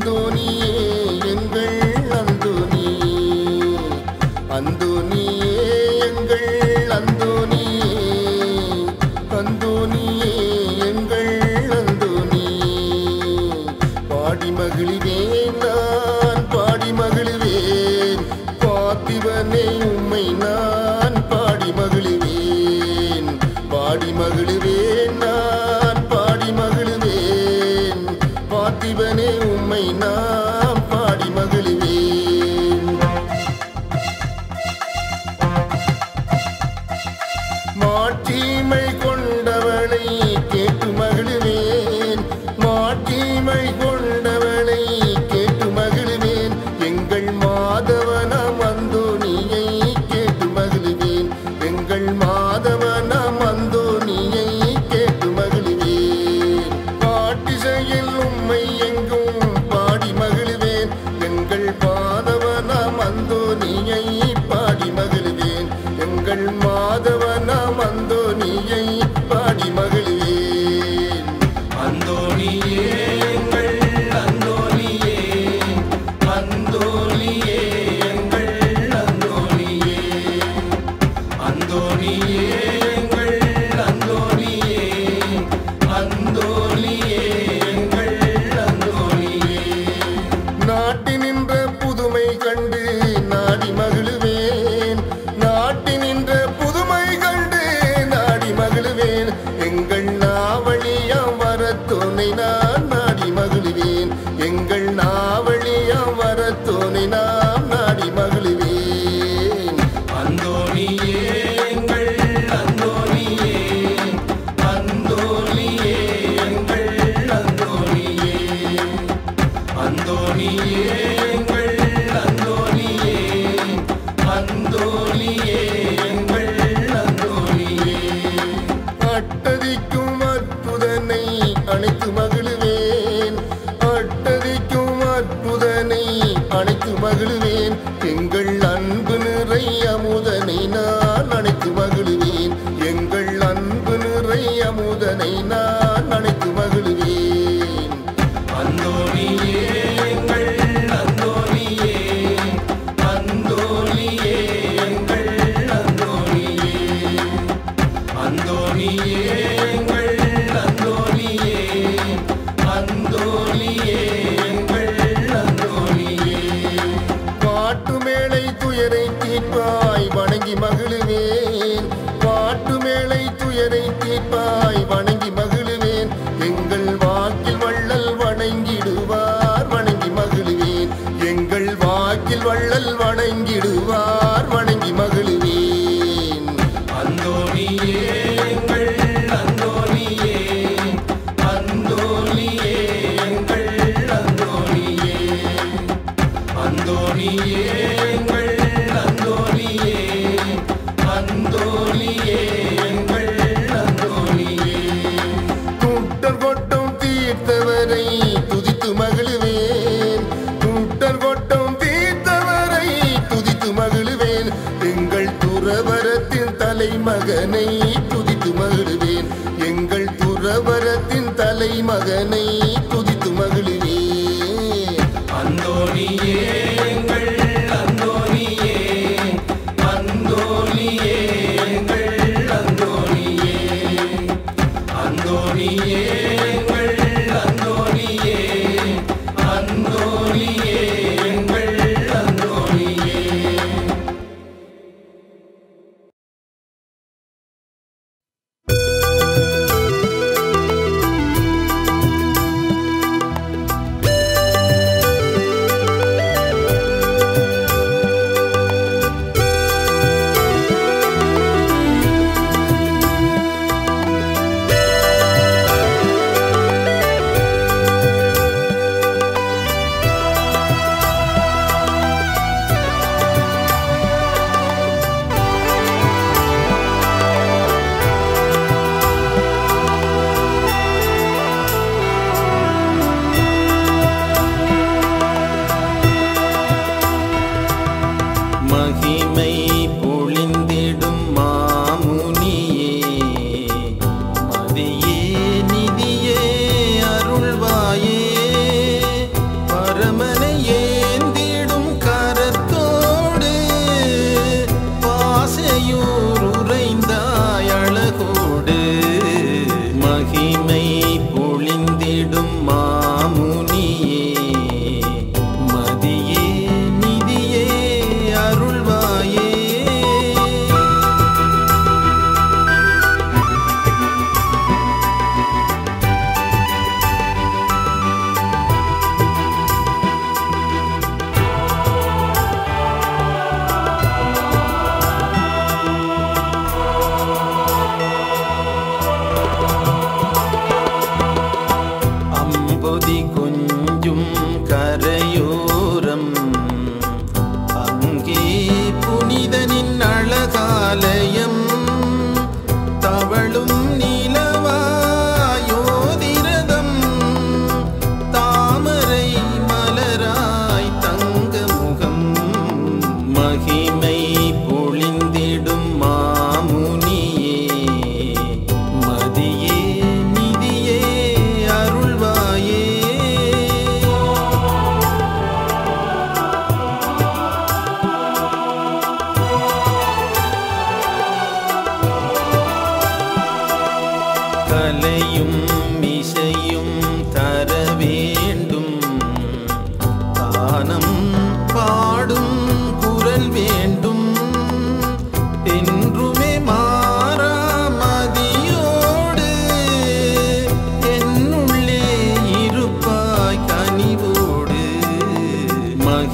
அந்தோனியே எங்கள் அந்தோனியே அந்தோனியே எங்கள் அந்தோனியே அந்தோனியே எங்கள் அந்தோனியே பாடி மகிழ்வேன் நான் பாடி மகிழ்வேன் பார்த்திபனே உம்மை நான் பாடி மகிழ்வேன் பாடி மகிழ்வேன் நான் பாடி மகிழ்வேன் பார்த்திபனே உம்மை நான் பாடி மகிழ்வேன் மாட்சிமை கொண்டவளை கேட்டு மகிழ்வேன் மாட்சிமை கொண்டவளை கேட்டு மகிழ்வேன் எங்கள் மாதவனம் அந்தோனியை கேட்டு மகிழ்வேன் எங்கள் மாதவனம் அந்தோனியை கேட்டு மகிழ்வேன் பாட்டிசையில் உம்மை எங்கும் பாடி மகிழ்வேன் எங்கள் மாதவனம் அந்தோனியை பாடி மகிழ்வேன் எங்கள் மாதவனம் அந்தோனியை பாடி மகிழ்வேன் அந்தோணியே எங்கள் அந்தோணியே அந்தோணியே எங்கள் அந்தோணியே அந்தோணியே எங்கள் அந்தோணியே அந்தோணியே எங்கள் அந்தோணியே நாட்டி நின்ற புதுமை கண்டு நாடி மகிழுவேன் நாட்டி நின்ற புதுமை கண்டு நாடி மகிழுவேன் எங்கள் நாவழியாம் வர துணை நான் நாடி மகிழுவேன் எங்கள் நாவழியாம் வர துணை நாம் நாடி மகிழுவேன் அந்தோணியே எங்கள் அந்தோணியே அந்தோணியே எங்கள் அந்தோணியே அந்தோணியே எங்கள் அந்தோணியே அந்தோணியே எங்கள் அந்தோணியே அட்டதிக்கும் அற்புதனை அணைத்து மகிழுவேன் அட்டதிக்கும் அற்புதனை அணைத்து மகிழுவேன் எங்கள் அன்பு நிறை அமுதனை நான் அணைத்து மகிழுவேன் எங்கள் அன்பு நிறை அமுதனை நான் அணைத்து மகிழுவேன் அந்தோணியே எங்கள் அந்தோணியே அந்தோணியே எங்கள் அந்தோணியே அந்தோணியே எங்கள் அந்தோணியே அந்தோணியே எங்கள் அந்தோணியே பாட்டு மேளை துயரை தீர்ப்பாய் வணங்கி மகிழுவேன் பாட்டு மேளை துயரை தீர்ப்பாய் வணங்கி மகிழுவேன் எங்கள் வாக்கில் வள்ளல் வணங்கிடுவார்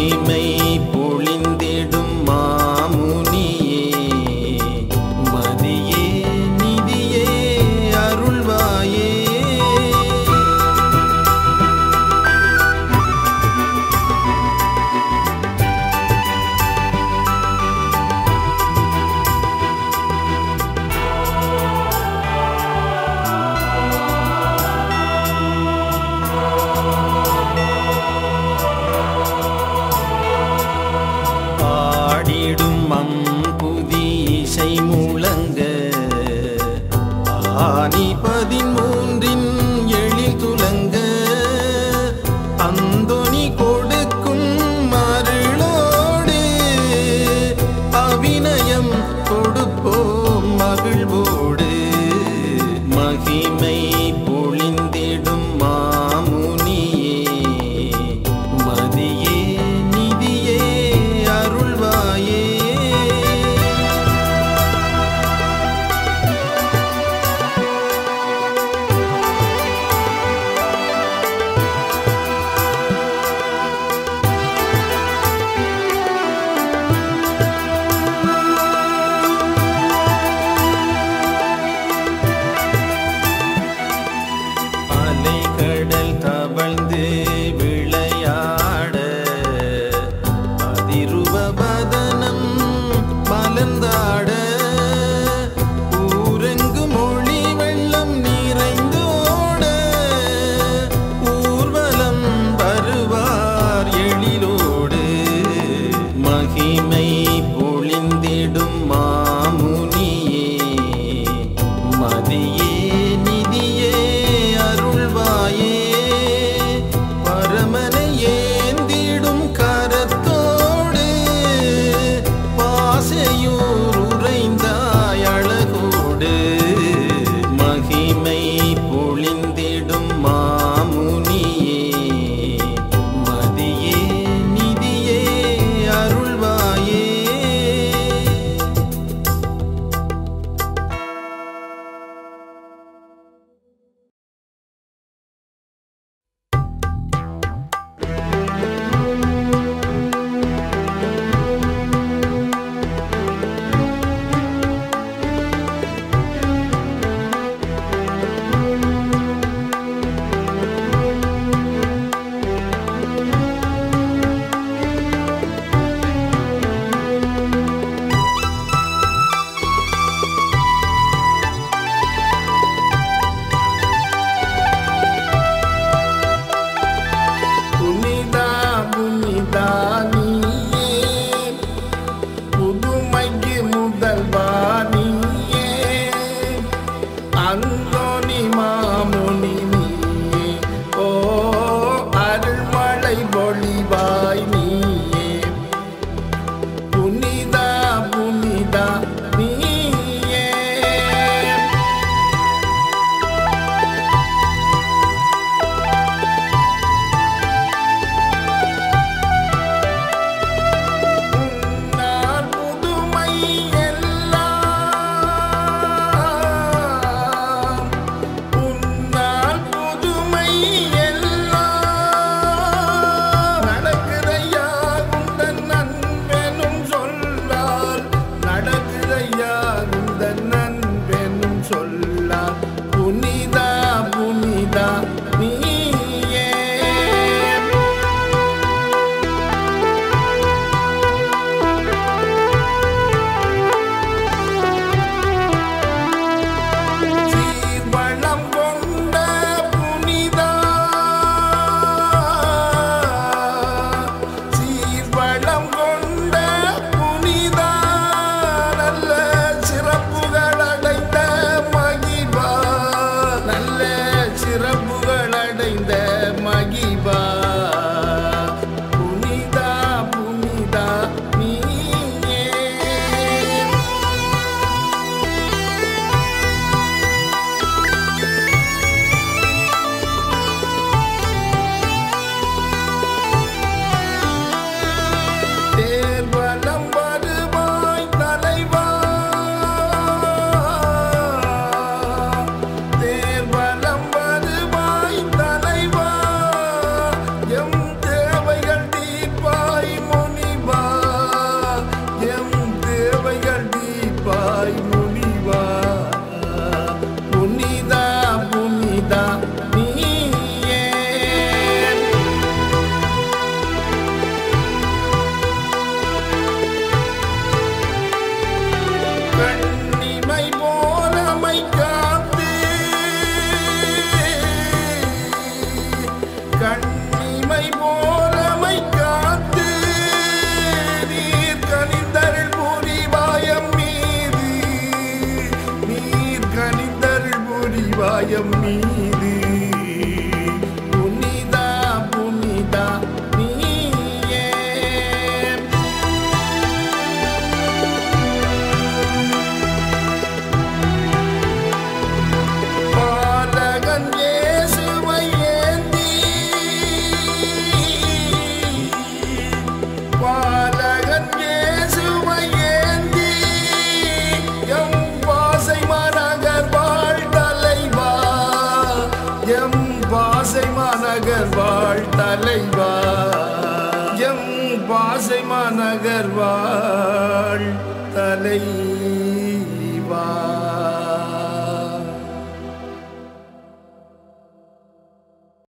மகிமை பொழிந்திடும் மாமுனியே மதியே நிதியே அருள்வாயே அரசர் வாழ் தலைவா எம் பாசை மாநகர் வாழ் தலைவா